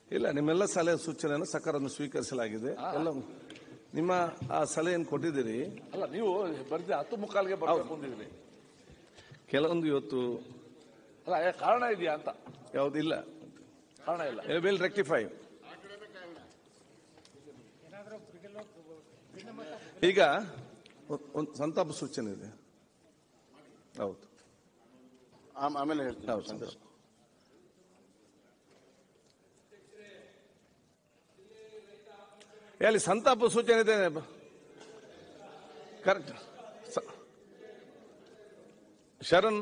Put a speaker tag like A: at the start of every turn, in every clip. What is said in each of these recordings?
A: ಇಲ್ಲ ನಿಮ್ಮೆಲ್ಲ ಸಲಹೆ ಸೂಚನೆಯನ್ನು ಸಕಾರವನ್ನು ಸ್ವೀಕರಿಸಲಾಗಿದೆ ಎಲ್ಲ ನಿಮ್ಮ ಆ ಸಲಹೆಯನ್ನು ಕೊಟ್ಟಿದ್ದೀರಿ
B: ಅಲ್ಲ ನೀವು ಬರ್ದಿ ಹತ್ತು ಮುಕ್ಕಾಲ್ಗೆ ಬರ್ಬೇಕು ಅಂದಿದ್ರಿ
A: ಕೆಲವೊಂದು ಇವತ್ತು
B: ಅಲ್ಲ ಏ, ಕಾರಣ ಇದೆಯಾ ಅಂತ
A: ಯಾವುದಿಲ್ಲ
B: ಕಾರಣ ಇಲ್ಲ
A: ವಿಲ್ ರೆಕ್ಟಿಫೈ ಈಗ ಒಂದು ಸಂತಾಪ ಸೂಚನೆ ಇದೆ ಹೌದು
C: ಆಮ್- ಆಮೇಲೆ ಹೇಳ್ತೀನಿ
A: ಹೌದು ಸಂತಾಪ ಎಲ್ಲಿ ಸಂತಾಪ ಸೂಚನೆ ಇದೆ ಕರೆಕ್ಟ್ ಶರಣ್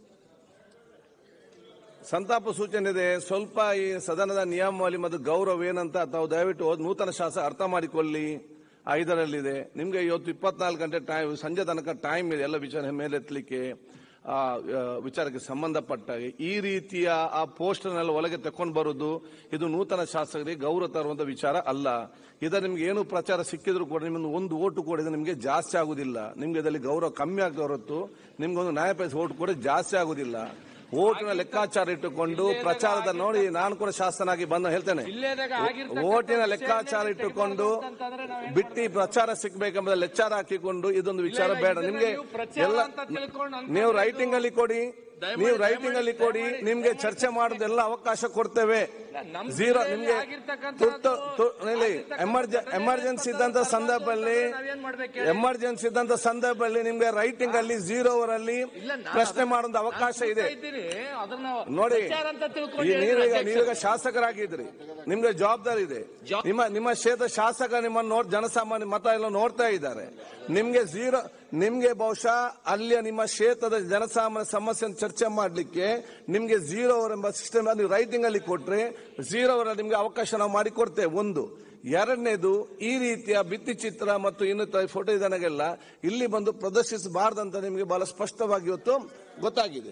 A: ಸಂತಾಪ ಸೂಚನೆ ಇದೆ ಸ್ವಲ್ಪ ಈ ಸದನದ ನಿಯಮಾವಳಿ ಮತ್ತು ಗೌರವ ಏನಂತ ತಾವು ದಯವಿಟ್ಟು ಓದ್- ನೂತನ ಶಾಸಕ ಅರ್ಥ ಮಾಡಿಕೊಳ್ಳಿ ಐದರಲ್ಲಿದೆ ನಿಮ್ಗೆ ಇವತ್ತು ಇಪ್ಪತ್ನಾಲ್ಕು ಗಂಟೆ ಟೈಮ್ ಸಂಜೆ ತನಕ ಟೈಮ್ ಇದೆ ಎಲ್ಲ ವಿಚಾರ ಮೇಲೆತ್ತಲಿಕ್ಕೆ ಆ, ಆ, ವಿಚಾರಕ್ಕೆ ಸಂಬಂಧಪಟ್ಟ ಹಾಗೆ ಈ ರೀತಿಯ ಆ ಪೋಸ್ಟರ್ನೆಲ್ಲ ಒಳಗೆ ತಕೊಂಡು ಬರುವುದು ಇದು ನೂತನ ಶಾಸಕರಿಗೆ ಗೌರವ ತರುವಂತ ವಿಚಾರ ಅಲ್ಲ ಇದರ ನಿಮ್ಗೆ ಏನು ಪ್ರಚಾರ ಸಿಕ್ಕಿದ್ರು ಕೂಡ ನಿಮ್ಮನ್ನು ಒಂದು ಓಟು ಕೂಡ ಇದು ನಿಮಗೆ ಜಾಸ್ತಿ ಆಗುದಿಲ್ಲ ನಿಮ್ಗೆ ಇದರಲ್ಲಿ ಗೌರವ ಕಮ್ಮಿ ಆಗ್ತಾ ಹೊರತು ನಿಮ್ಗೆ ಒಂದು ನ್ಯಾಯಪಡಿಸಿ ಓಟು ಕೂಡ ಜಾಸ್ತಿ ಆಗುದಿಲ್ಲ ಓಟಿನ ಲೆಕ್ಕಾಚಾರ ಇಟ್ಟುಕೊಂಡು ಪ್ರಚಾರದ ನೋಡಿ ನಾನು ಕೂಡ ಶಾಸನಾಗಿ ಬಂದ ಹೇಳ್ತೇನೆ ಓಟಿನ ಲೆಕ್ಕಾಚಾರ ಇಟ್ಟುಕೊಂಡು ಬಿಟ್ಟಿ ಪ್ರಚಾರ ಸಿಗ್ಬೇಕೆಂಬುದ ಲೆಕ್ಚಾರ ಹಾಕಿಕೊಂಡು ಇದೊಂದು ವಿಚಾರ ಬೇಡ ನಿಮ್ಗೆ ಎಲ್ಲ ನೀವು ರೈಟಿಂಗ್ ಅಲ್ಲಿ ಕೊಡಿ ನೀವು ರೈಟಿಂಗ್ ಅಲ್ಲಿ ಕೊಡಿ ನಿಮ್ಗೆ ಚರ್ಚೆ ಮಾಡೋದೆಲ್ಲ ಅವಕಾಶ ಕೊಡ್ತೇವೆ ಝೀರೋ ನಿಮ್ಗೆ ತುರ್ತು ಎಮರ್ಜೆನ್ಸಿ ಇದ್ದಂತ ಸಂದರ್ಭದಲ್ಲಿ ಎಮರ್ಜೆನ್ಸಿ ಇದ್ದಂತ ಸಂದರ್ಭದಲ್ಲಿ ನಿಮ್ಗೆ ರೈಟಿಂಗ್ ಅಲ್ಲಿ ಝೀರೋ ಅವರಲ್ಲಿ ಪ್ರಶ್ನೆ ಮಾಡೋದು ಅವಕಾಶ ಇದೆ ನೋಡಿ ಈ ನೀವೀಗ ನೀವೀಗ ಶಾಸಕರಾಗಿದ್ರಿ ನಿಮ್ಗೆ ಜವಾಬ್ದಾರಿ ಇದೆ ನಿಮ್ಮ ನಿಮ್ಮ ಕ್ಷೇತ್ರ ಶಾಸಕ ನಿಮ್ಮನ್ನು ನೋಡ್ ಜನಸಾಮಾನ್ಯ ಮತ ಎಲ್ಲ ನೋಡ್ತಾ ಇದ್ದಾರೆ ನಿಮ್ಗೆ ಝೀರೋ ನಿಮ್ಗೆ ಬಹುಶಃ ಅಲ್ಲಿಯ ನಿಮ್ಮ ಕ್ಷೇತ್ರದ ಜನಸಾಮಾನ್ಯ ಸಮಸ್ಯೆ ಚರ್ಚೆ ಮಾಡ್ಲಿಕ್ಕೆ ನಿಮ್ಗೆ ಝೀರೋ ಅವರ್ ಎಂಬ ಸಿಸ್ಟಮ್ ನೀವು ರೈಟಿಂಗ್ ಅಲ್ಲಿ ಕೊಟ್ರೆ ಝೀರೋ ಅವರ ನಿಮ್ಗೆ ಅವಕಾಶ ನಾವು ಮಾಡಿಕೊಡ್ತೇವೆ ಒಂದು ಎರಡನೇದು ಈ ರೀತಿಯ ಭಿತ್ತಿ ಚಿತ್ರ ಮತ್ತು ಇನ್ನಿತರ ಫೋಟೋ ಇದನ್ನೆಲ್ಲ ಇಲ್ಲಿ ಬಂದು ಪ್ರದರ್ಶಿಸಬಾರ್ದಂತ ನಿಮಗೆ ಬಹಳ ಸ್ಪಷ್ಟವಾಗಿ ಇವತ್ತು ಗೊತ್ತಾಗಿದೆ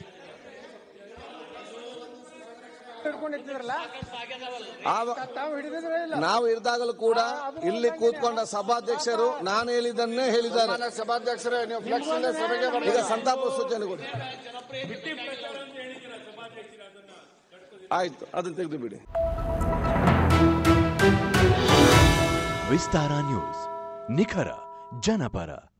A: ಆವ- ನಾವು ಇರಿದಾಗಲೂ ಕೂಡ ಇಲ್ಲಿ ಕೂತ್ಕೊಂಡ ಸಭಾಧ್ಯಕ್ಷರು ನಾನು ಹೇಳಿದ್ದನ್ನೇ ಹೇಳಿದ್ದಾರೆ
C: ಮಾನ್ಯ ಸಭಾಧ್ಯಕ್ಷರೇ ನೀವು ಫ್ಲೆಕ್ಸ್ ಇಂದ ಸಭೆಗೆ ಬರ್ತೀರಾ?
A: ಈಗ ಸಂತಾಪ ಸೂಚನೆ ಕೊಡಿ ಆಯ್ತು ಅದನ್ನ ತೆಗೆದು ಬಿಡಿ
D: ವಿಸ್ತಾರ ನ್ಯೂಸ್ ನಿಖರ ಜನಪರ